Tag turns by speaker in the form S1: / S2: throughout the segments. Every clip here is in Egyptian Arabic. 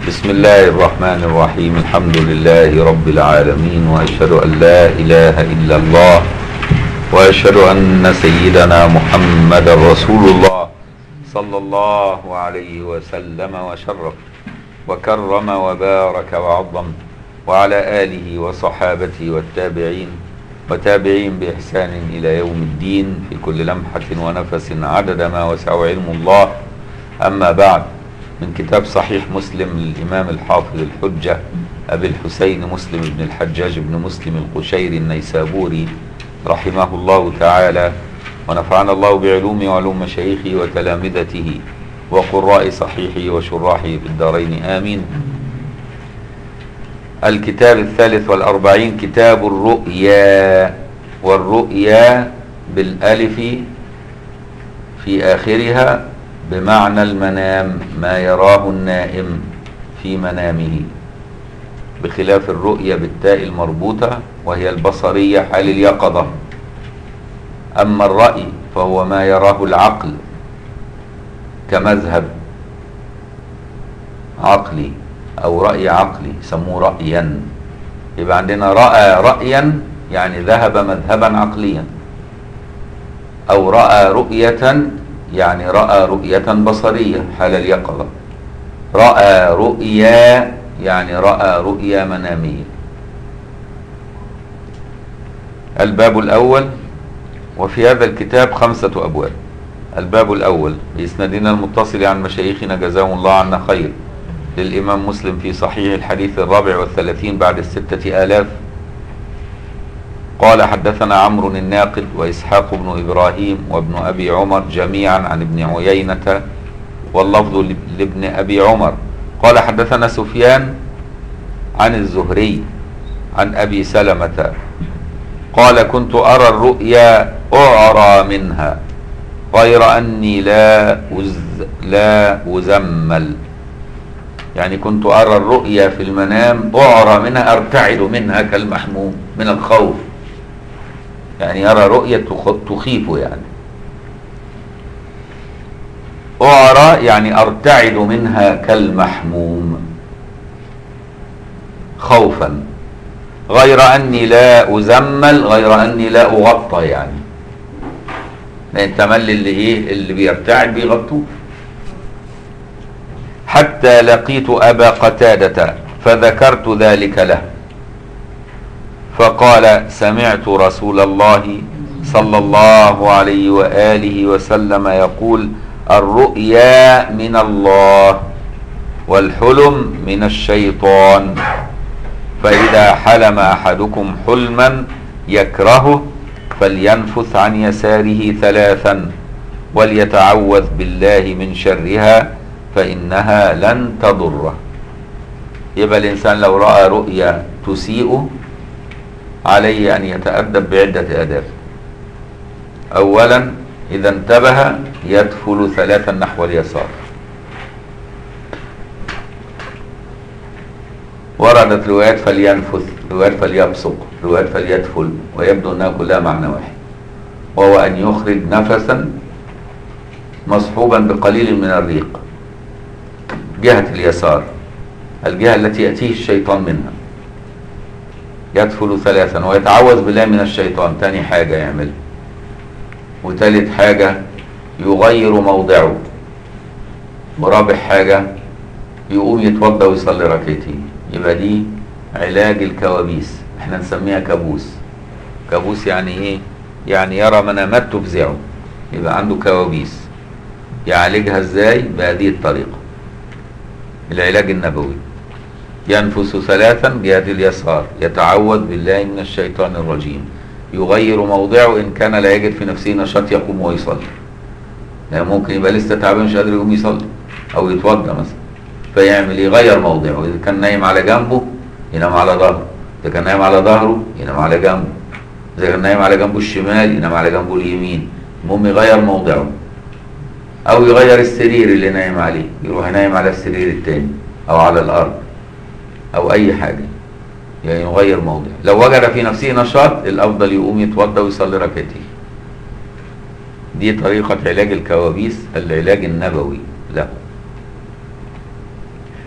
S1: بسم الله الرحمن الرحيم الحمد لله رب العالمين واشهد ان لا اله الا الله واشهد ان سيدنا محمد رسول الله صلى الله عليه وسلم وشرف وكرم وبارك وعظم وعلى اله وصحابته والتابعين وتابعين باحسان الى يوم الدين في كل لمحه ونفس عدد ما وسع علم الله اما بعد من كتاب صحيح مسلم للإمام الحافظ الحجة أبي الحسين مسلم بن الحجاج بن مسلم القشيري النيسابوري رحمه الله تعالى ونفعنا الله بعلوم وعلوم مشايخه وتلامذته وقراء صحيحه وشراحه في الدارين آمين الكتاب الثالث والأربعين كتاب الرؤيا والرؤيا بالألف في آخرها بمعنى المنام ما يراه النائم في منامه بخلاف الرؤية بالتاء المربوطة وهي البصرية حال اليقظة أما الرأي فهو ما يراه العقل كمذهب عقلي أو رأي عقلي يسموه رأيا يبقى عندنا رأى رأيا يعني ذهب مذهبا عقليا أو رأى رؤية يعني رأى رؤية بصرية حال اليقظة رأى رؤيا يعني رأى رؤيا منامية الباب الأول وفي هذا الكتاب خمسة أبواب الباب الأول بإسنادنا المتصل عن مشايخنا جزاهم الله عنا خير للإمام مسلم في صحيح الحديث الرابع والثلاثين بعد الستة آلاف قال حدثنا عمرو الناقد وإسحاق بن إبراهيم وابن أبي عمر جميعا عن ابن عيينة واللفظ لابن أبي عمر قال حدثنا سفيان عن الزهري عن أبي سلمة قال كنت أرى الرؤيا أعرى منها غير أني لا أز لا أزمل يعني كنت أرى الرؤيا في المنام أعرى منها أرتعد منها كالمحموم من الخوف يعني يرى رؤية تخيفه يعني أعرى يعني أرتعد منها كالمحموم خوفا غير أني لا أزمل غير أني لا أغطى يعني لأن تملي اللي إيه اللي بيرتعد بيغطوه حتى لقيت أبا قتادة فذكرت ذلك له فقال سمعت رسول الله صلى الله عليه وآله وسلم يقول الرؤيا من الله والحلم من الشيطان فإذا حلم أحدكم حلما يكرهه فلينفث عن يساره ثلاثا وليتعوذ بالله من شرها فإنها لن تضره يبقى الإنسان لو رأى رؤيا تسيئه عليه أن يتأدب بعدة آداب أولا إذا انتبه يدخل ثلاثا نحو اليسار وردت روايات فلينفث روايات فليبصق روايات فليدخل ويبدو أنها كلها معنى واحد وهو أن يخرج نفسا مصحوبا بقليل من الريق جهة اليسار الجهة التي يأتيه الشيطان منها يدخل ثلاثا ويتعوذ بالله من الشيطان تاني حاجة يعمل وتالت حاجة يغير موضعه ورابع حاجة يقوم يتوضى ويصلي ركعتين يبقى دي علاج الكوابيس احنا نسميها كابوس كابوس يعني ايه يعني يرى منامات تفزعه يبقى عنده كوابيس يعالجها ازاي بهذه الطريقة العلاج النبوي ينفس ثلاثا جهة اليسار يتعوذ بالله من الشيطان الرجيم يغير موضعه إن كان لا يجد في نفسه نشاط يقوم ويصلي يعني ممكن يبقى لسه تعبان مش قادر يقوم يصلي أو يتوضى مثلا فيعمل يغير موضعه إذا كان نايم على جنبه ينام على ظهره إذا كان نايم على ظهره ينام على جنبه إذا كان نايم على جنبه الشمال ينام على جنبه اليمين المهم يغير موضعه أو يغير السرير اللي نايم عليه يروح نايم على السرير التاني أو على الأرض او اي حاجة يعني يغير موضع لو وجد في نفسه نشاط الافضل يقوم يتوضا ويصلي ركعتين دي طريقة علاج الكوابيس العلاج النبوي له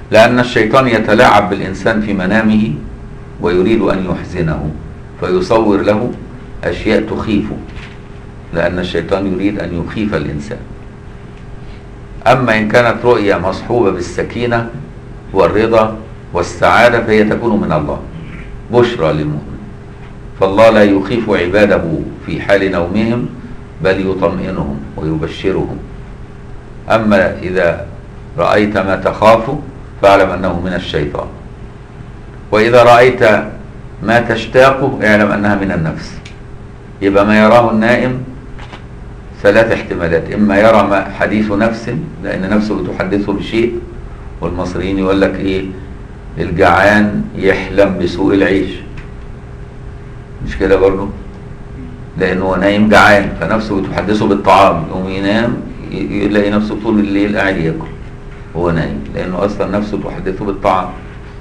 S1: لأن الشيطان يتلاعب بالإنسان في منامه ويريد أن يحزنه فيصور له أشياء تخيفه لأن الشيطان يريد أن يخيف الإنسان أما إن كانت رؤيا مصحوبة بالسكينة والرضا والسعادة فهي تكون من الله بشرى للمؤمن فالله لا يخيف عباده في حال نومهم بل يطمئنهم ويبشرهم أما إذا رأيت ما تخاف فاعلم أنه من الشيطان وإذا رأيت ما تشتاقه اعلم أنها من النفس يبقى ما يراه النائم ثلاث احتمالات إما يرى ما حديث نفس لأن نفسه بتحدثه بشيء والمصريين يقول لك إيه الجعان يحلم بسوء العيش مش كده برضه لأنه هو نايم جعان فنفسه بتحدثه بالطعام يقوم ينام ي- يلاقي نفسه طول الليل قاعد ياكل وهو نايم لأنه أصلا نفسه تحدثه بالطعام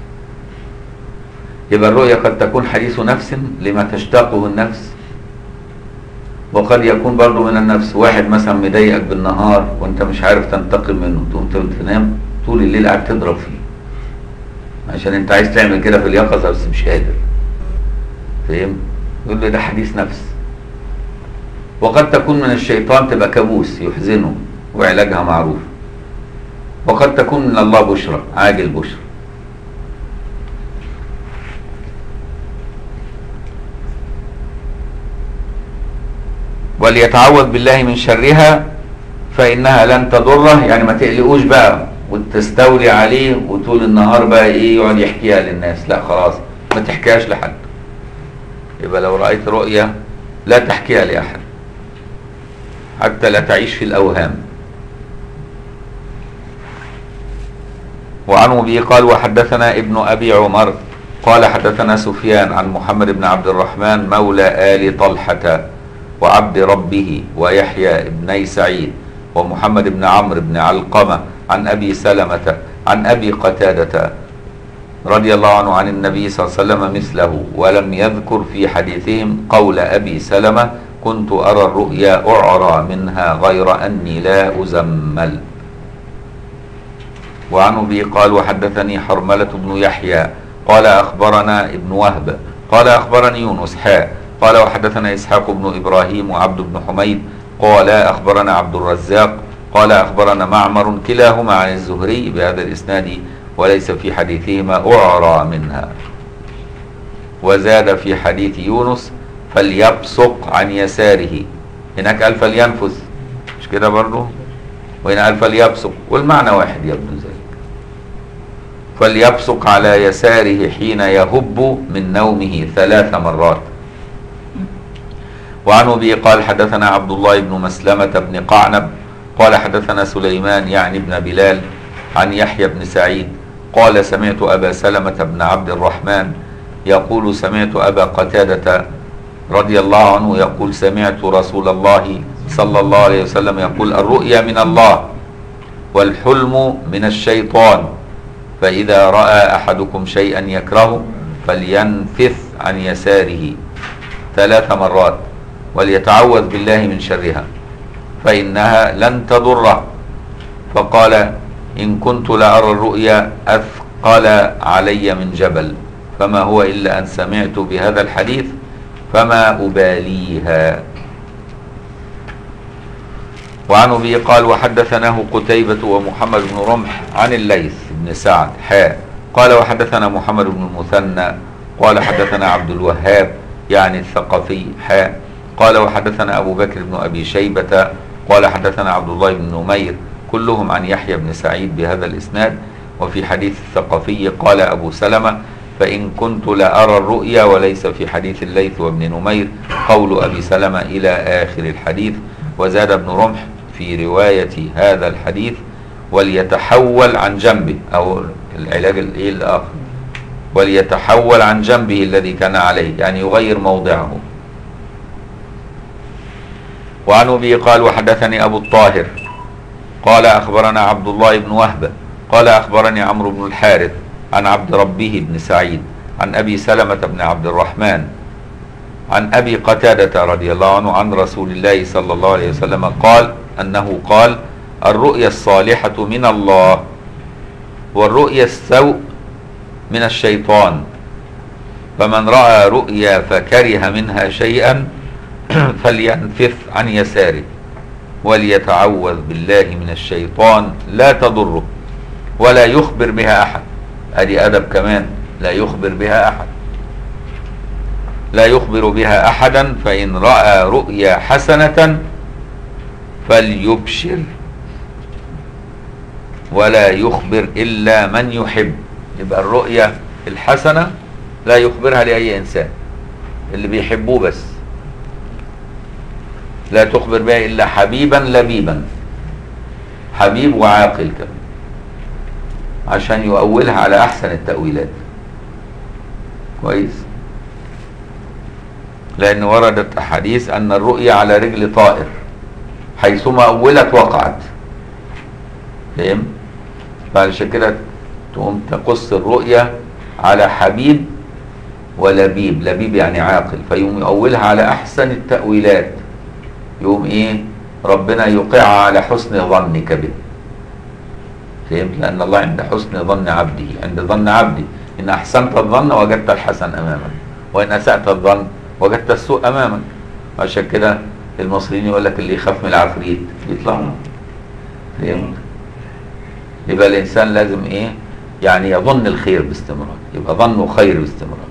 S1: يبقى الرؤيا قد تكون حديث نفس لما تشتاقه النفس وقد يكون برضه من النفس واحد مثلا مضايقك بالنهار وانت مش عارف تنتقم منه تقوم تنام طول الليل قاعد تضرب فيه عشان انت عايز تعمل كده في اليقظه بس مش قادر فاهم يقول له ده حديث نفس وقد تكون من الشيطان تبقى كابوس يحزنه وعلاجها معروف وقد تكون من الله بشرى عاجل بشرى وليتعوذ بالله من شرها فإنها لن تضره يعني ما تقلقوش بقى وتستولي عليه وطول النهار بقى ايه يقعد يحكيها للناس لا خلاص ما تحكيهاش لحد يبقى لو رأيت رؤيا لا تحكيها لأحد حتى لا تعيش في الأوهام وعنه به قال وحدثنا ابن أبي عمر قال حدثنا سفيان عن محمد بن عبد الرحمن مولى آل طلحة وعبد ربه ويحيى ابني سعيد ومحمد بن عمرو بن علقمة عن أبي سلمة عن أبي قتادة رضي الله عنه عن النبي صلى الله عليه وسلم مثله ولم يذكر في حديثهم قول أبي سلمة كنت أرى الرؤيا أعرى منها غير أني لا أزمل وعن أبي قال وحدثني حرملة بن يحيى قال أخبرنا ابن وهب قال أخبرني يونس حاء قال وحدثنا إسحاق بن إبراهيم وعبد بن حميد قال أخبرنا عبد الرزاق قال أخبرنا معمر كلاهما عن الزهري بهذا الإسناد وليس في حديثهما أعرى منها وزاد في حديث يونس فليبصق عن يساره هناك قال فلينفث مش كده برضه وهنا قال فليبصق والمعنى واحد يبدو ذلك فليبصق على يساره حين يهب من نومه ثلاث مرات وعن ابي قال حدثنا عبد الله بن مسلمة بن قعنب قال حدثنا سليمان يعني بن بلال عن يحيى بن سعيد قال سمعت أبا سلمة بن عبد الرحمن يقول سمعت أبا قتادة رضي الله عنه يقول سمعت رسول الله صلى الله عليه وسلم يقول الرؤيا من الله والحلم من الشيطان فإذا رأى أحدكم شيئا يكرهه فلينفث عن يساره ثلاث مرات وليتعوذ بالله من شرها فإنها لن تضره فقال إن كنت لأرى الرؤيا أثقل علي من جبل فما هو إلا أن سمعت بهذا الحديث فما أباليها وعن أبي قال وحدثناه قتيبة ومحمد بن رمح عن الليث بن سعد حاء قال وحدثنا محمد بن المثنى قال حدثنا عبد الوهاب يعني الثقفي حاء قال وحدثنا أبو بكر بن أبي شيبة قال حدثنا عبد الله بن نمير كلهم عن يحيى بن سعيد بهذا الإسناد وفي حديث الثقفي قال أبو سلمة فإن كنت لأرى الرؤيا وليس في حديث الليث وابن نمير قول أبي سلمة إلى آخر الحديث وزاد ابن رمح في رواية هذا الحديث وليتحول عن جنبه أو العلاج الإيه الآخر وليتحول عن جنبه الذي كان عليه يعني يغير موضعه وعن أبي قال وحدثني أبو الطاهر قال أخبرنا عبد الله بن وهب قال أخبرني عمرو بن الحارث عن عبد ربه بن سعيد عن أبي سلمة بن عبد الرحمن عن أبي قتادة رضي الله عنه عن رسول الله صلى الله عليه وسلم قال أنه قال الرؤيا الصالحة من الله والرؤيا السوء من الشيطان فمن رأى رؤيا فكره منها شيئا فلينفث عن يساره وليتعوذ بالله من الشيطان لا تضره ولا يخبر بها أحد أدي أدب كمان لا يخبر بها أحد لا يخبر بها أحدا فإن رأى رؤيا حسنة فليبشر ولا يخبر إلا من يحب يبقى الرؤيا الحسنة لا يخبرها لأي إنسان اللي بيحبوه بس لا تخبر بها إلا حبيبا لبيبا حبيب وعاقل كمان عشان يؤولها على أحسن التأويلات كويس لأن وردت أحاديث أن الرؤيا على رجل طائر حيثما أولت وقعت فهم؟ فعشان كده تقوم تقص الرؤيا على حبيب ولبيب لبيب يعني عاقل فيقوم يؤولها على أحسن التأويلات يقوم إيه ربنا يوقعها على حسن ظنك به فهمت لأن الله عند حسن ظن عبده عند ظن عبدي إن أحسنت الظن وجدت الحسن أمامك وإن أسأت الظن وجدت السوء أمامك عشان كده المصريين يقول لك اللي يخاف من العفريت يطلع له فهمت يبقى الإنسان لازم إيه يعني يظن الخير باستمرار يبقى ظنه خير باستمرار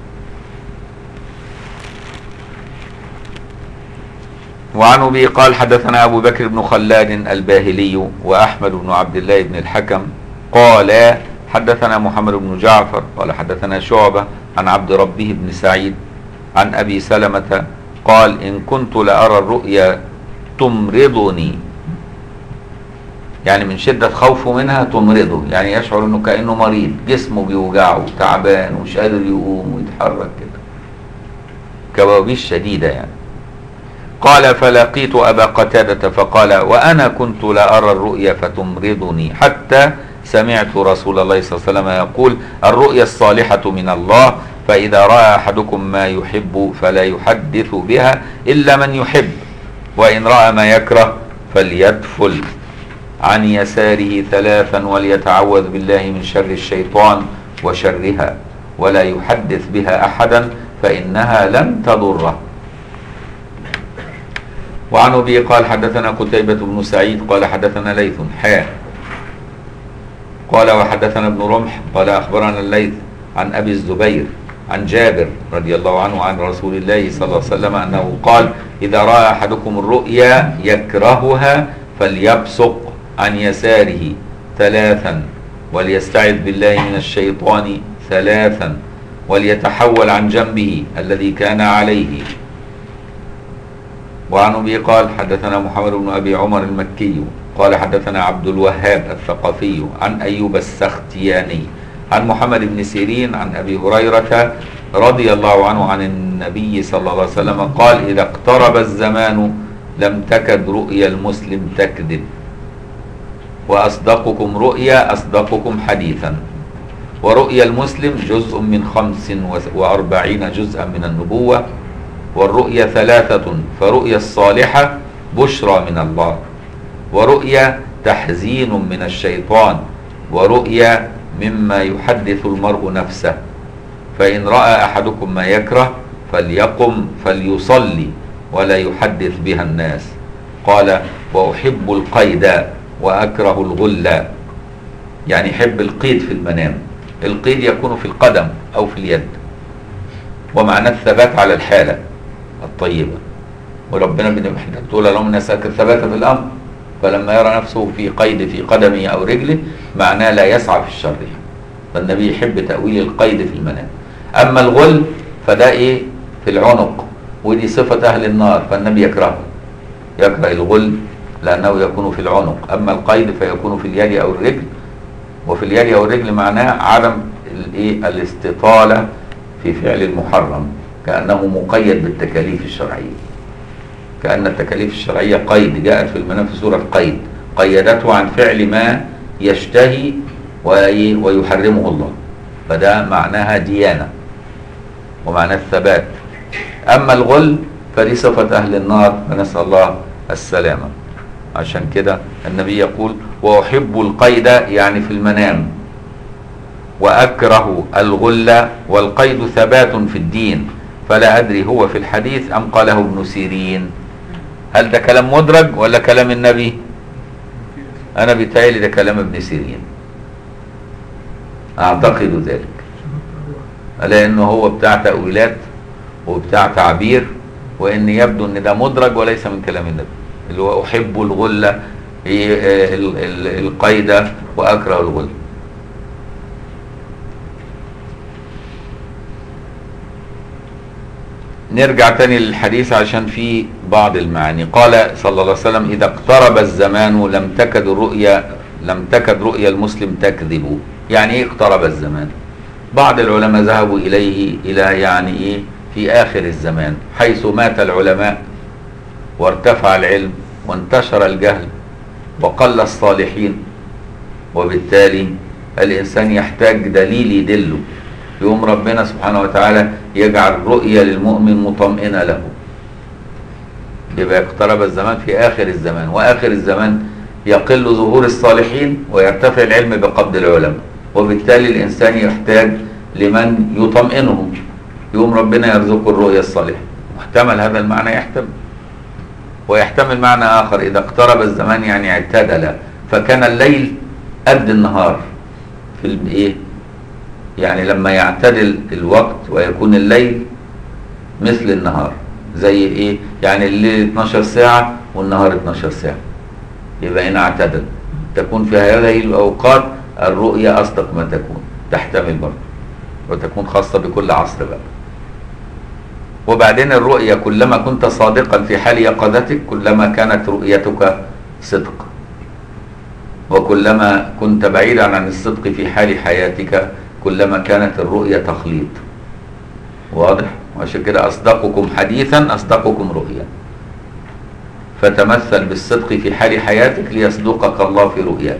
S1: وعن ابي قال حدثنا ابو بكر بن خلاد الباهلي واحمد بن عبد الله بن الحكم قال حدثنا محمد بن جعفر قال حدثنا شعبه عن عبد ربه بن سعيد عن ابي سلمه قال ان كنت لارى الرؤيا تمرضني يعني من شدة خوفه منها تمرضه يعني يشعر انه كأنه مريض جسمه بيوجعه تعبان ومش قادر يقوم ويتحرك كده كوابيس شديدة يعني قال فلقيت أبا قتادة فقال وأنا كنت لا أرى الرؤيا فتمرضني حتى سمعت رسول الله صلى الله عليه وسلم يقول الرؤيا الصالحة من الله فإذا رأى أحدكم ما يحب فلا يحدث بها إلا من يحب وإن رأى ما يكره فليدفل عن يساره ثلاثا وليتعوذ بالله من شر الشيطان وشرها ولا يحدث بها أحدا فإنها لن تضره وعن ابي قال حدثنا قتيبة بن سعيد قال حدثنا ليث حاء قال وحدثنا ابن رمح قال اخبرنا الليث عن ابي الزبير عن جابر رضي الله عنه عن رسول الله صلى الله عليه وسلم انه قال اذا راى احدكم الرؤيا يكرهها فليبصق عن يساره ثلاثا وليستعذ بالله من الشيطان ثلاثا وليتحول عن جنبه الذي كان عليه وعن ابي قال حدثنا محمد بن ابي عمر المكي قال حدثنا عبد الوهاب الثقفي عن ايوب السختياني عن محمد بن سيرين عن ابي هريره رضي الله عنه عن النبي صلى الله عليه وسلم قال اذا اقترب الزمان لم تكد رؤيا المسلم تكذب واصدقكم رؤيا اصدقكم حديثا ورؤيا المسلم جزء من خمس واربعين جزءا من النبوه والرؤيا ثلاثة فرؤيا الصالحة بشرى من الله ورؤيا تحزين من الشيطان ورؤيا مما يحدث المرء نفسه فإن رأى أحدكم ما يكره فليقم فليصلي ولا يحدث بها الناس قال وأحب القيد وأكره الغل يعني يحب القيد في المنام القيد يكون في القدم أو في اليد ومعنى الثبات على الحالة الطيبة وربنا بتقول لهم نسألك الثبات في الأمر فلما يرى نفسه في قيد في قدمه أو رجله معناه لا يسعى في الشر فالنبي يحب تأويل القيد في المنام أما الغل فده إيه في العنق ودي صفة أهل النار فالنبي يكرهه يكره الغل لأنه يكون في العنق أما القيد فيكون في اليد أو الرجل وفي اليد أو الرجل معناه عدم الإيه الاستطالة في فعل المحرم كأنه مقيد بالتكاليف الشرعية كأن التكاليف الشرعية قيد جاءت في المنام في سورة قيد قيدته عن فعل ما يشتهي ويحرمه الله فده معناها ديانة ومعناه الثبات أما الغل فدي صفة أهل النار فنسأل الله السلامة عشان كده النبي يقول وأحب القيد يعني في المنام وأكره الغل والقيد ثبات في الدين فلا أدري هو في الحديث أم قاله ابن سيرين هل ده كلام مدرج ولا كلام النبي أنا بيتهيألي ده كلام ابن سيرين أعتقد ذلك لأنه هو بتاع تأويلات وبتاع تعبير وإن يبدو إن ده مدرج وليس من كلام النبي اللي هو أحب الغلة ال- ال- ال- القيد وأكره الغل نرجع تاني للحديث عشان في بعض المعاني قال صلى الله عليه وسلم إذا اقترب الزمان لم تكد الرؤيا لم تكد رؤيا المسلم تكذب يعني ايه اقترب الزمان بعض العلماء ذهبوا إليه إلى يعني ايه في آخر الزمان حيث مات العلماء وارتفع العلم وانتشر الجهل وقل الصالحين وبالتالي الإنسان يحتاج دليل يدله يقوم ربنا سبحانه وتعالى يجعل رؤية للمؤمن مطمئنة له يبقى اقترب الزمان في آخر الزمان وآخر الزمان يقل ظهور الصالحين ويرتفع العلم بقبض العلماء وبالتالي الإنسان يحتاج لمن يطمئنه يقوم ربنا يرزقه الرؤية الصالحة محتمل هذا المعنى يحتمل ويحتمل معنى آخر إذا اقترب الزمان يعني اعتدل فكان الليل قد النهار في الإيه يعني لما يعتدل الوقت ويكون الليل مثل النهار زي ايه يعني الليل 12 ساعة والنهار 12 ساعة يبقى هنا اعتدل تكون في هذه الأوقات الرؤية أصدق ما تكون تحتمل برضه وتكون خاصة بكل عصر بقى وبعدين الرؤية كلما كنت صادقا في حال يقظتك كلما كانت رؤيتك صدق وكلما كنت بعيدا عن الصدق في حال حياتك كلما كانت الرؤية تخليط واضح وعشان كده أصدقكم حديثا أصدقكم رؤيا فتمثل بالصدق في حال حياتك ليصدقك الله في رؤياك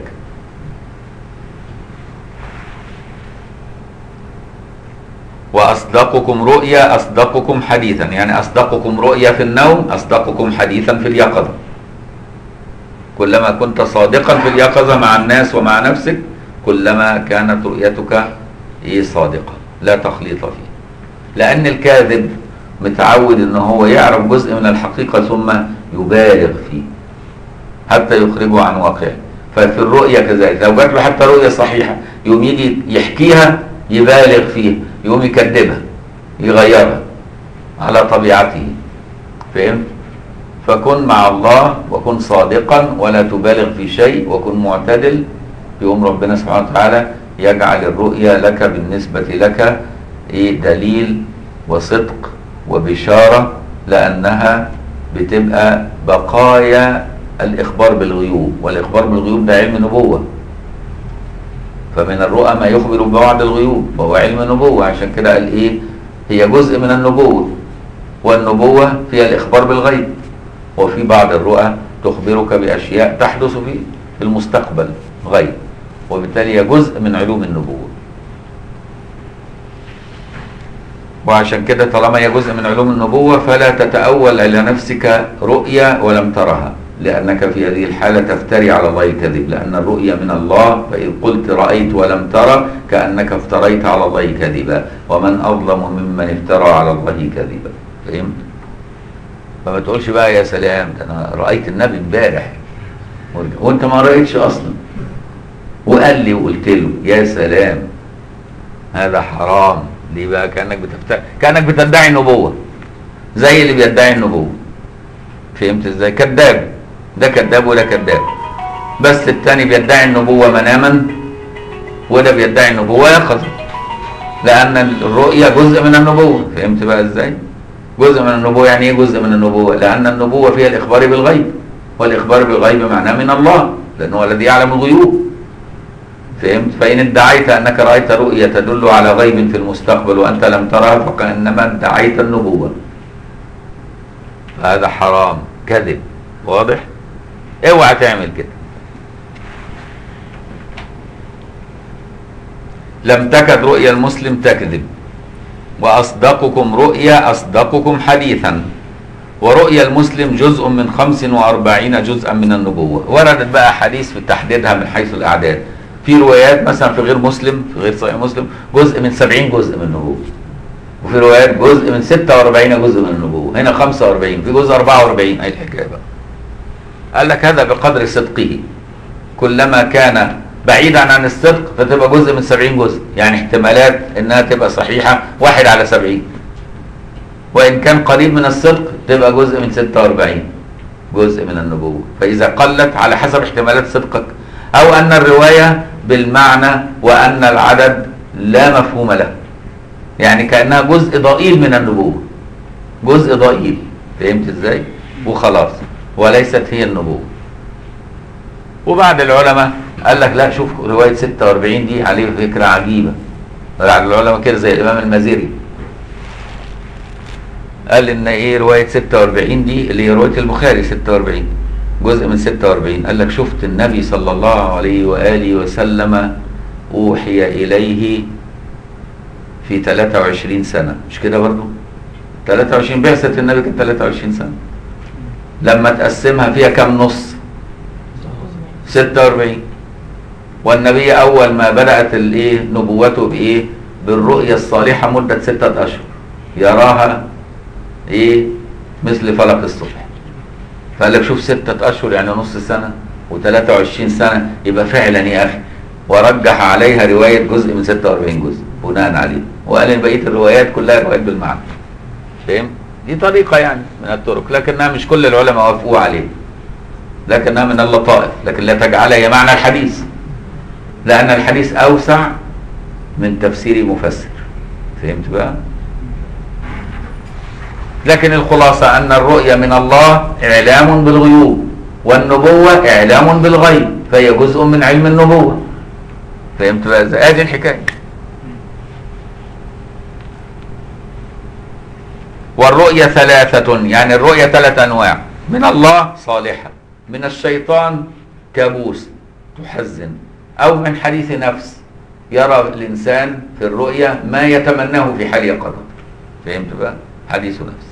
S1: وأصدقكم رؤيا أصدقكم حديثا يعني أصدقكم رؤيا في النوم أصدقكم حديثا في اليقظة كلما كنت صادقا في اليقظة مع الناس ومع نفسك كلما كانت رؤيتك ايه صادقة لا تخليط فيه لأن الكاذب متعود ان هو يعرف جزء من الحقيقة ثم يبالغ فيه حتى يخرجه عن واقعه ففي الرؤية كذلك لو جات له حتى رؤية صحيحة يقوم يجي يحكيها يبالغ فيها يقوم يكذبها يغيرها على طبيعته فهمت فكن مع الله وكن صادقا ولا تبالغ في شيء وكن معتدل يقوم ربنا سبحانه وتعالى يجعل الرؤيا لك بالنسبة لك إيه دليل وصدق وبشارة لأنها بتبقى بقايا الإخبار بالغيوب والإخبار بالغيوب ده علم نبوة فمن الرؤى ما يخبر ببعض الغيوب وهو علم نبوة عشان كده قال إيه هي جزء من النبوة والنبوة فيها الإخبار بالغيب وفي بعض الرؤى تخبرك بأشياء تحدث في في المستقبل غيب وبالتالي هي جزء من علوم النبوة وعشان كده طالما هي جزء من علوم النبوة فلا تتأول إلى نفسك رؤيا ولم ترها لأنك في هذه الحالة تفتري على الله الكذب لأن الرؤيا من الله فإذ قلت رأيت ولم ترى كأنك افتريت على الله كذبا ومن أظلم ممن افترى على الله كذبا فهمت؟ فما تقولش بقى يا سلام ده أنا رأيت النبي امبارح وأنت ما رأيتش أصلا وقال لي وقلت له يا سلام هذا حرام ليه بقى كانك بتفتح كانك بتدعي النبوه زي اللي بيدعي النبوه فهمت ازاي كذاب ده كذاب وده كذاب بس التاني بيدعي النبوه مناما وده بيدعي النبوه يقظه لان الرؤيا جزء من النبوه فهمت بقى ازاي جزء من النبوه يعني ايه جزء من النبوه لان النبوه فيها الاخبار بالغيب والاخبار بالغيب معناه من الله لانه هو الذي يعلم الغيوب فهمت فإن ادعيت أنك رأيت رؤية تدل على غيب في المستقبل وأنت لم ترها فكأنما ادعيت النبوة هذا حرام كذب واضح اوعى تعمل كده لم تكد رؤيا المسلم تكذب وأصدقكم رؤيا أصدقكم حديثا ورؤيا المسلم جزء من خمس وأربعين جزءا من النبوة وردت بقى حديث في تحديدها من حيث الأعداد في روايات مثلا في غير مسلم في غير صحيح مسلم جزء من 70 جزء من النبوة وفي روايات جزء من 46 جزء من النبوة هنا 45 في جزء 44 اي الحكاية بقى قال لك هذا بقدر صدقه كلما كان بعيدا عن الصدق فتبقى جزء من 70 جزء يعني احتمالات انها تبقى صحيحة واحد على 70 وان كان قريب من الصدق تبقى جزء من 46 جزء من النبوة فاذا قلت على حسب احتمالات صدقك او ان الرواية بالمعنى وان العدد لا مفهوم له يعني كانها جزء ضئيل من النبوة جزء ضئيل فهمت ازاي وخلاص وليست هي النبوة وبعد العلماء قال لك لا شوف رواية 46 دي عليه فكرة عجيبة بعد العلماء كده زي الإمام المازري قال إن إيه رواية 46 دي اللي هي رواية البخاري 46 جزء من 46 قال لك شفت النبي صلى الله عليه وآله وسلم أوحي إليه في 23 سنة مش كده برضو 23 بعثة النبي كانت 23 سنة لما تقسمها فيها كم نص 46 والنبي اول ما بدات الايه نبوته بايه بالرؤيا الصالحه مده سته اشهر يراها ايه مثل فلق الصبح فقال لك شوف ستة أشهر يعني نص سنة و23 سنة يبقى فعلا يا أخي ورجح عليها رواية جزء من 46 جزء بناء عليه وقال إن بقية الروايات كلها روايات بالمعنى فاهم؟ دي طريقة يعني من الطرق لكنها مش كل العلماء وافقوا عليها لكنها من اللطائف لكن لا تجعلها هي معنى الحديث لأن الحديث أوسع من تفسير مفسر فهمت بقى؟ لكن الخلاصة أن الرؤية من الله إعلام بالغيوب والنبوة إعلام بالغيب فهي جزء من علم النبوة فهمت بقى ازاي؟ ادي الحكاية والرؤية ثلاثة يعني الرؤية ثلاث أنواع من الله صالحة من الشيطان كابوس تحزن أو من حديث نفس يرى الإنسان في الرؤية ما يتمناه في حال يقظة فهمت بقى؟ حديث نفس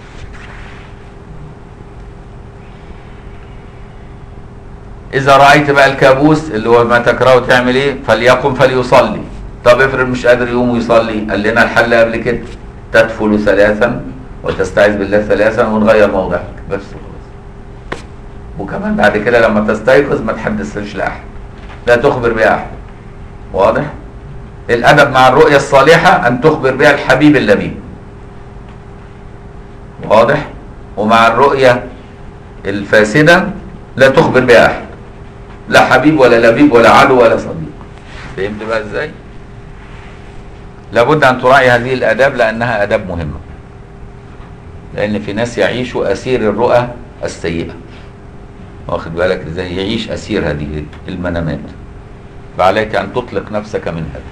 S1: إذا رأيت بقى الكابوس اللي هو ما تكرهه تعمل إيه؟ فليقم فليصلي. طب افرض مش قادر يقوم ويصلي، قال لنا الحل قبل كده تدفل ثلاثا وتستعيذ بالله ثلاثا ونغير موضعك بس خلاص. وكمان بعد كده لما تستيقظ ما تحدثش لأحد. لا تخبر بأحد. واضح؟ الأدب مع الرؤية الصالحة أن تخبر بها الحبيب اللبيب. واضح؟ ومع الرؤية الفاسدة لا تخبر بها أحد. لا حبيب ولا لبيب ولا عدو ولا صديق فهمت بقى ازاي لابد ان تراعي هذه الاداب لانها اداب مهمه لان في ناس يعيشوا اسير الرؤى السيئه واخد بالك ازاي يعيش اسير هذه المنامات فعليك ان تطلق نفسك من هذا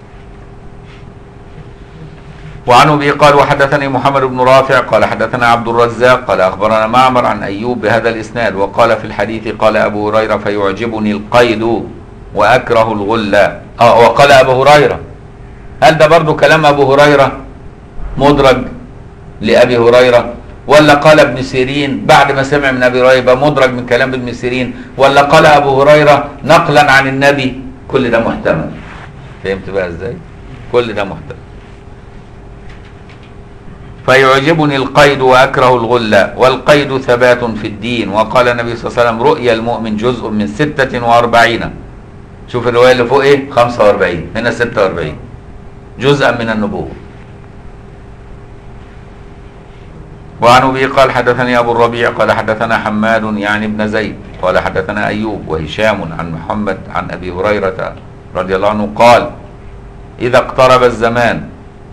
S1: وعن ابي قال وحدثني محمد بن رافع قال حدثنا عبد الرزاق قال اخبرنا معمر عن ايوب بهذا الاسناد وقال في الحديث قال ابو هريره فيعجبني القيد واكره الغلة اه وقال ابو هريره هل ده برضو كلام ابو هريره مدرج لابي هريره ولا قال ابن سيرين بعد ما سمع من ابي هريره مدرج من كلام ابن سيرين ولا قال ابو هريره نقلا عن النبي كل ده محتمل فهمت بقى ازاي كل ده محتمل فيعجبني القيد واكره الغلة والقيد ثبات في الدين وقال النبي صلى الله عليه وسلم رؤيا المؤمن جزء من ستة وأربعين شوف الرواية اللي فوق ايه 45 هنا 46 جزءا من النبوة وعن ابي قال حدثني ابو الربيع قال حدثنا حماد يعني ابن زيد قال حدثنا ايوب وهشام عن محمد عن ابي هريره رضي الله عنه قال اذا اقترب الزمان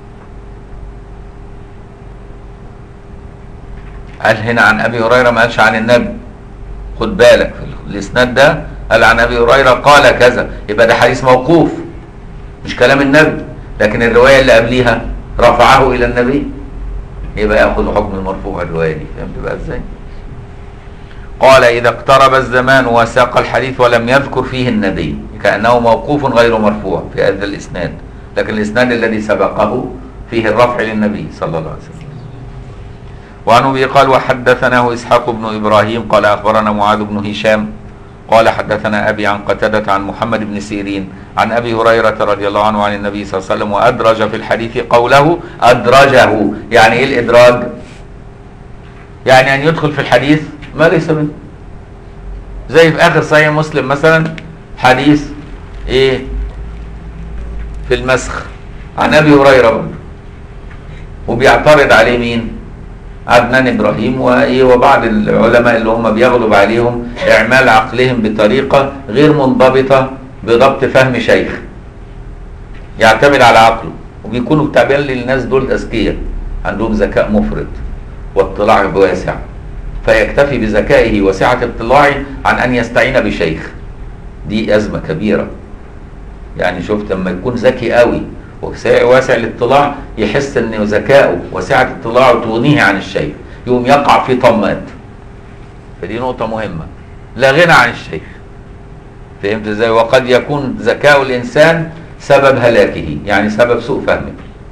S1: قال هنا عن ابي هريره ما قالش عن النبي خد بالك في الاسناد ده قال عن ابي هريره قال كذا يبقى ده حديث موقوف مش كلام النبي لكن الروايه اللي قبليها رفعه الى النبي يبقى ياخذ حكم المرفوع الروايه دي فهمت بقى ازاي؟ قال اذا اقترب الزمان وساق الحديث ولم يذكر فيه النبي كانه موقوف غير مرفوع في هذا الاسناد لكن الاسناد الذي سبقه فيه الرفع للنبي صلى الله عليه وسلم وعن ابي قال وحدثناه اسحاق بن ابراهيم قال اخبرنا معاذ بن هشام قال حدثنا أبي عن قتادة عن محمد بن سيرين عن أبي هريرة رضي الله عنه عن النبي صلى الله عليه وسلم وأدرج في الحديث قوله أدرجه يعني إيه الإدراج يعني أن يدخل في الحديث ما ليس منه زي في آخر صحيح مسلم مثلا حديث إيه في المسخ عن أبي هريرة برضه وبيعترض عليه مين عدنان ابراهيم وايه وبعض العلماء اللي هم بيغلب عليهم اعمال عقلهم بطريقه غير منضبطه بضبط فهم شيخ يعتمد على عقله وبيكونوا التابعين للناس دول اذكياء عندهم ذكاء مفرط واطلاع واسع فيكتفي بذكائه وسعه اطلاعه عن ان يستعين بشيخ دي ازمه كبيره يعني شفت لما يكون ذكي قوي واسع الاطلاع يحس ان ذكائه وسعه اطلاعه تغنيه عن الشيخ يقوم يقع في طمات فدي نقطه مهمه لا غنى عن الشيخ فهمت ازاي وقد يكون ذكاء الانسان سبب هلاكه يعني سبب سوء فهمه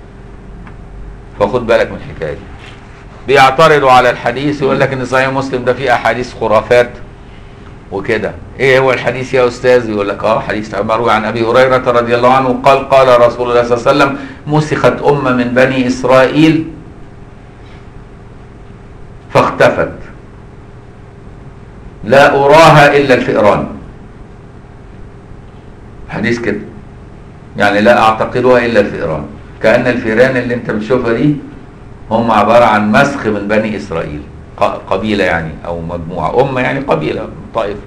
S1: فخد بالك من الحكايه دي بيعترضوا على الحديث يقول لك ان صحيح مسلم ده فيه احاديث خرافات وكده ايه هو الحديث يا استاذ يقول لك اه حديث مروي عن ابي هريره رضي الله عنه قال قال رسول الله صلى الله عليه وسلم مسخت امه من بني اسرائيل فاختفت لا اراها الا الفئران حديث كده يعني لا اعتقدها الا الفئران كان الفئران اللي انت بتشوفها دي هم عباره عن مسخ من بني اسرائيل قبيله يعني او مجموعه امه يعني قبيله طائفه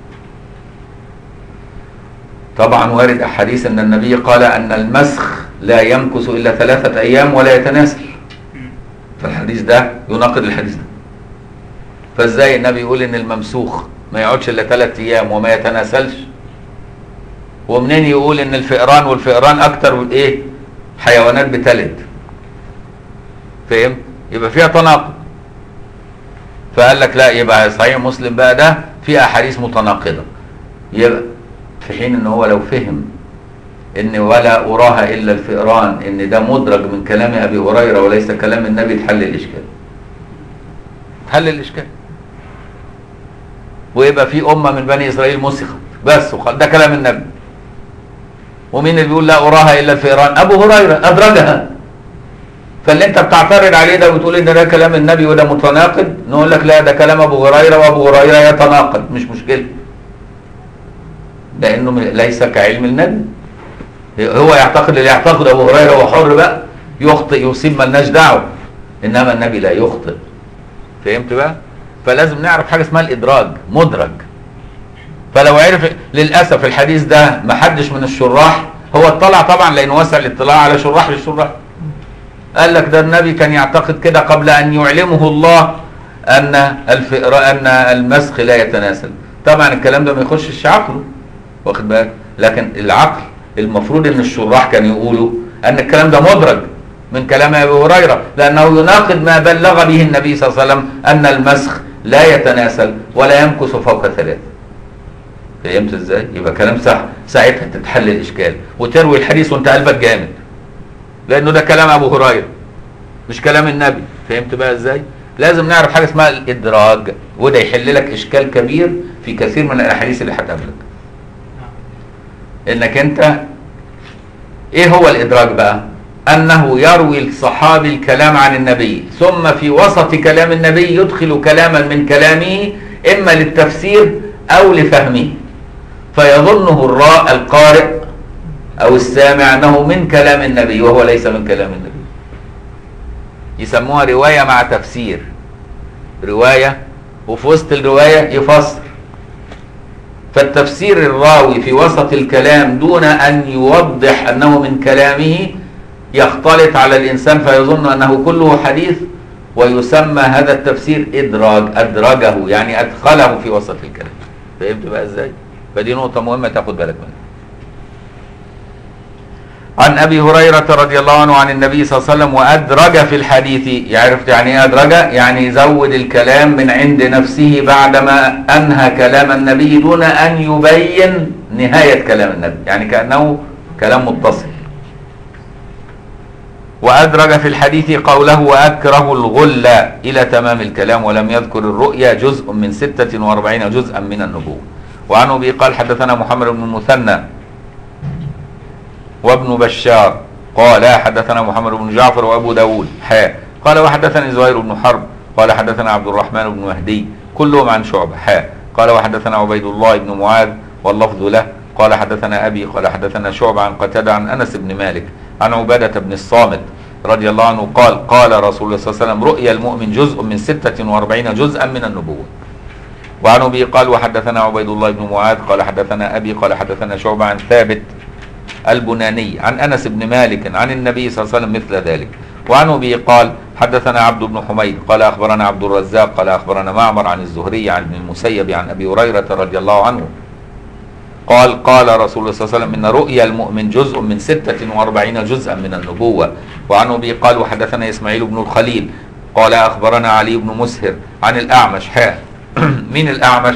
S1: طبعا وارد احاديث ان النبي قال ان المسخ لا يمكث الا ثلاثه ايام ولا يتناسل فالحديث ده يناقض الحديث ده فازاي النبي يقول ان الممسوخ ما يقعدش الا ثلاث ايام وما يتناسلش ومنين يقول ان الفئران والفئران اكتر ايه حيوانات بتلد فهمت يبقى فيها تناقض فقال لك لا يبقى صحيح مسلم بقى ده فيه احاديث متناقضه يبقى في حين ان هو لو فهم ان ولا اراها الا الفئران ان ده مدرج من كلام ابي هريره وليس كلام النبي تحل الاشكال تحل الاشكال ويبقى في امه من بني اسرائيل مسخت بس ده كلام النبي ومين اللي بيقول لا اراها الا الفئران ابو هريره ادرجها فاللي انت بتعترض عليه ده وتقول ان ده كلام النبي وده متناقض نقول لك لا ده كلام ابو هريره وابو هريره يتناقض مش مشكله لانه ليس كعلم النبي هو يعتقد اللي يعتقد ابو هريره هو حر بقى يخطئ يصيب ملناش دعوه انما النبي لا يخطئ فهمت بقى فلازم نعرف حاجه اسمها الادراج مدرج فلو عرف للاسف الحديث ده ما حدش من الشراح هو اطلع طبعا لانه وسع الاطلاع على شراح للشراح قال لك ده النبي كان يعتقد كده قبل ان يعلمه الله ان الفئر ان المسخ لا يتناسل طبعا الكلام ده ما يخشش عقله واخد بالك لكن العقل المفروض ان الشراح كانوا يقولوا ان الكلام ده مدرج من كلام ابي هريره لانه يناقض ما بلغ به النبي صلى الله عليه وسلم ان المسخ لا يتناسل ولا يمكث فوق ثلاث فهمت ازاي يبقى كلام صح ساعتها تتحل الاشكال وتروي الحديث وانت قلبك جامد لانه ده كلام ابو هريره مش كلام النبي فهمت بقى ازاي لازم نعرف حاجه اسمها الادراج وده يحل لك اشكال كبير في كثير من الاحاديث اللي هتقابلك انك انت ايه هو الادراج بقى انه يروي الصحابي الكلام عن النبي ثم في وسط كلام النبي يدخل كلاما من كلامه اما للتفسير او لفهمه فيظنه الراء القارئ او السامع انه من كلام النبي وهو ليس من كلام النبي يسموها روايه مع تفسير روايه وفي وسط الروايه يفسر فالتفسير الراوي في وسط الكلام دون ان يوضح انه من كلامه يختلط على الانسان فيظن انه كله حديث ويسمى هذا التفسير ادراج ادرجه يعني ادخله في وسط الكلام فهمت بقى ازاي فدي نقطه مهمه تاخد بالك منها عن ابي هريره رضي الله عنه عن النبي صلى الله عليه وسلم وادرج في الحديث عرفت يعني ايه ادرج يعني زود الكلام من عند نفسه بعدما انهى كلام النبي دون ان يبين نهايه كلام النبي يعني كانه كلام متصل وأدرج في الحديث قوله وأكره الغل إلى تمام الكلام ولم يذكر الرؤيا جزء من ستة وأربعين جزءا من النبوة وعن أبي قال حدثنا محمد بن المثنى وابن بشار قال حدثنا محمد بن جعفر وابو داود حاء قال وحدثني زهير بن حرب قال حدثنا عبد الرحمن بن مهدي كلهم عن شعبة حاء قال وحدثنا عبيد الله بن معاذ واللفظ له قال حدثنا أبي قال حدثنا شعبة عن قتادة عن أنس بن مالك عن عبادة بن الصامت رضي الله عنه قال قال رسول الله صلى الله عليه وسلم رؤيا المؤمن جزء من ستة وأربعين جزءا من النبوة وعن أبي قال وحدثنا عبيد الله بن معاذ قال حدثنا أبي قال حدثنا شعبة عن ثابت البناني عن انس بن مالك عن النبي صلى الله عليه وسلم مثل ذلك وعن ابي قال حدثنا عبد بن حميد قال اخبرنا عبد الرزاق قال اخبرنا معمر عن الزهري عن ابن المسيب عن ابي هريره رضي الله عنه قال قال رسول الله صلى الله عليه وسلم ان رؤيا المؤمن جزء من ستة واربعين جزءا من النبوة وعن ابي قال وحدثنا اسماعيل بن الخليل قال اخبرنا علي بن مسهر عن الاعمش حاء مين الاعمش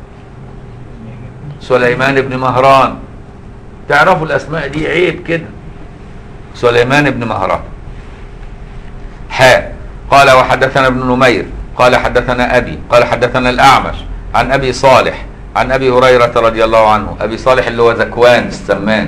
S1: سليمان بن مهران تعرفوا الاسماء دي عيب كده سليمان بن مهران حاء قال وحدثنا ابن نمير قال حدثنا ابي قال حدثنا الاعمش عن ابي صالح عن ابي هريره رضي الله عنه ابي صالح اللي هو ذكوان السمان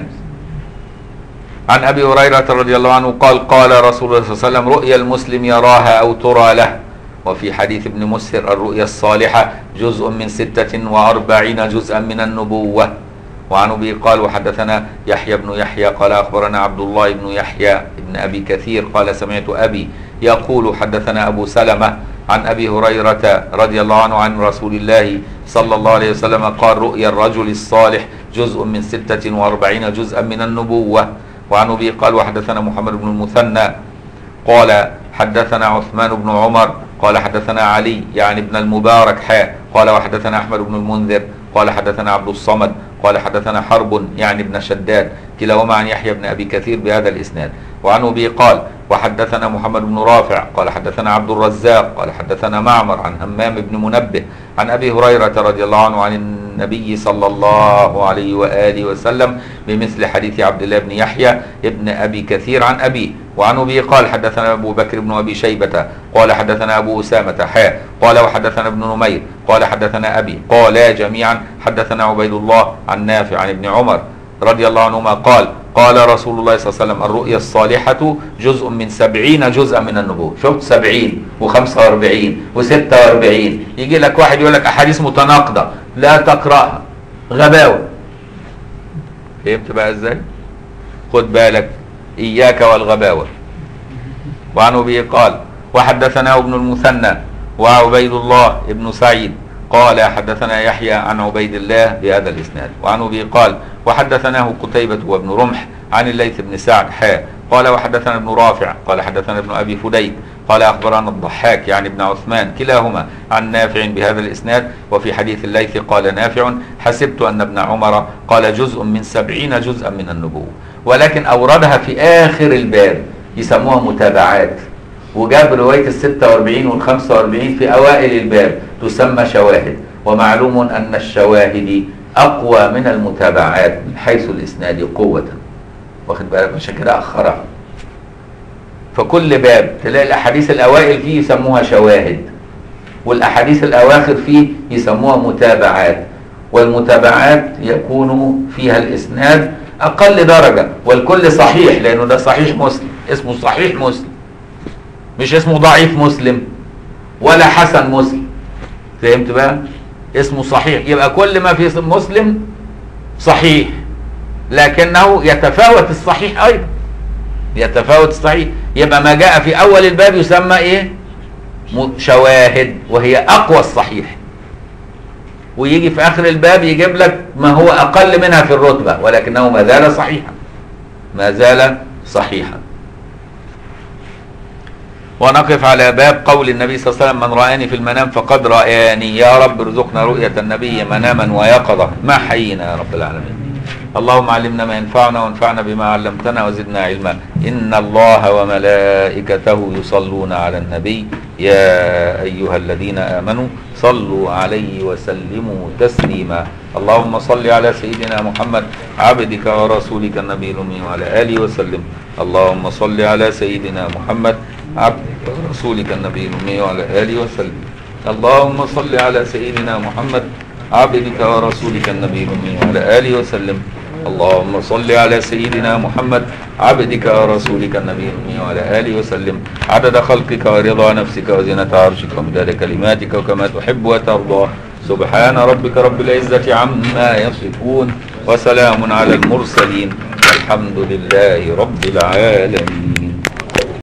S1: عن ابي هريره رضي الله عنه قال قال رسول الله صلى الله عليه وسلم رؤيا المسلم يراها او ترى له وفي حديث ابن مسهر الرؤيا الصالحه جزء من سته واربعين جزءا من النبوه وعن ابي قال وحدثنا يحيى بن يحيى قال اخبرنا عبد الله بن يحيى بن ابي كثير قال سمعت ابي يقول حدثنا ابو سلمه عن ابي هريره رضي الله عنه عن رسول الله صلى الله عليه وسلم قال رؤيا الرجل الصالح جزء من ستة واربعين جزءا من النبوة وعن ابي قال وحدثنا محمد بن المثنى قال حدثنا عثمان بن عمر قال حدثنا علي يعني ابن المبارك حاء قال وحدثنا احمد بن المنذر قال حدثنا عبد الصمد قال حدثنا حرب يعني ابن شداد كلاهما عن يحيى بن ابي كثير بهذا الاسناد وعن ابي قال وحدثنا محمد بن رافع قال حدثنا عبد الرزاق قال حدثنا معمر عن همام بن منبه عن ابي هريره رضي الله عنه عن النبي صلى الله عليه واله وسلم بمثل حديث عبد الله بن يحيى ابن ابي كثير عن ابيه وعن ابي قال حدثنا ابو بكر بن ابي شيبه قال حدثنا ابو اسامه حاء قال وحدثنا ابن نمير قال حدثنا ابي قالا جميعا حدثنا عبيد الله عن نافع عن ابن عمر رضي الله عنهما قال قال رسول الله صلى الله عليه وسلم الرؤيا الصالحة جزء من سبعين جزءا من النبوة شفت سبعين وخمسة واربعين وستة واربعين يجي لك واحد يقول لك أحاديث متناقضة لا تقرأها غباوة فهمت بقى ازاي خد بالك إياك والغباوة وعن أبي قال وحدثنا ابن المثنى وعبيد الله ابن سعيد قال حدثنا يحيى عن عبيد الله بهذا الاسناد وعن ابي قال وحدثناه قتيبة وابن رمح عن الليث بن سعد حاء قال وحدثنا ابن رافع قال حدثنا ابن ابي فديك قال اخبرنا الضحاك يعني ابن عثمان كلاهما عن نافع بهذا الاسناد وفي حديث الليث قال نافع حسبت ان ابن عمر قال جزء من سبعين جزءا من النبوة ولكن اوردها في اخر الباب يسموها متابعات وجاب رواية ال 46 وال 45 في أوائل الباب تسمى شواهد ومعلوم أن الشواهد أقوى من المتابعات من حيث الإسناد قوة واخد بالك عشان كده أخرها فكل باب تلاقي الأحاديث الأوائل فيه يسموها شواهد والأحاديث الأواخر فيه يسموها متابعات والمتابعات يكون فيها الإسناد أقل درجة والكل صحيح لأنه ده صحيح مسلم اسمه صحيح مسلم مش اسمه ضعيف مسلم ولا حسن مسلم فهمت بقى اسمه صحيح يبقى كل ما في مسلم صحيح لكنه يتفاوت الصحيح ايضا يتفاوت الصحيح يبقى ما جاء في اول الباب يسمى ايه شواهد وهي اقوى الصحيح ويجي في اخر الباب يجيب لك ما هو اقل منها في الرتبه ولكنه ما زال صحيحا ما زال صحيحا ونقف على باب قول النبي صلى الله عليه وسلم من رآني في المنام فقد رآني يا رب ارزقنا رؤية النبي مناما ويقظة ما حيينا يا رب العالمين اللهم علمنا ما ينفعنا وانفعنا بما علمتنا وزدنا علما إن الله وملائكته يصلون على النبي يا أيها الذين آمنوا صلوا عليه وسلموا تسليما اللهم صل على سيدنا محمد عبدك ورسولك النبي الأمي وعلى آله وسلم اللهم صل على سيدنا محمد عبدك ورسولك النبي الأمي وعلى آله وسلم اللهم صل على سيدنا محمد عبدك ورسولك النبي الأمي وعلى آله وسلم اللهم صل على سيدنا محمد عبدك ورسولك النبي الأمي وعلى آله وسلم عدد خلقك ورضا نفسك وزنة عرشك ومداد كلماتك وكما تحب وترضى سبحان ربك رب العزة عما يصفون وسلام على المرسلين والحمد لله رب العالمين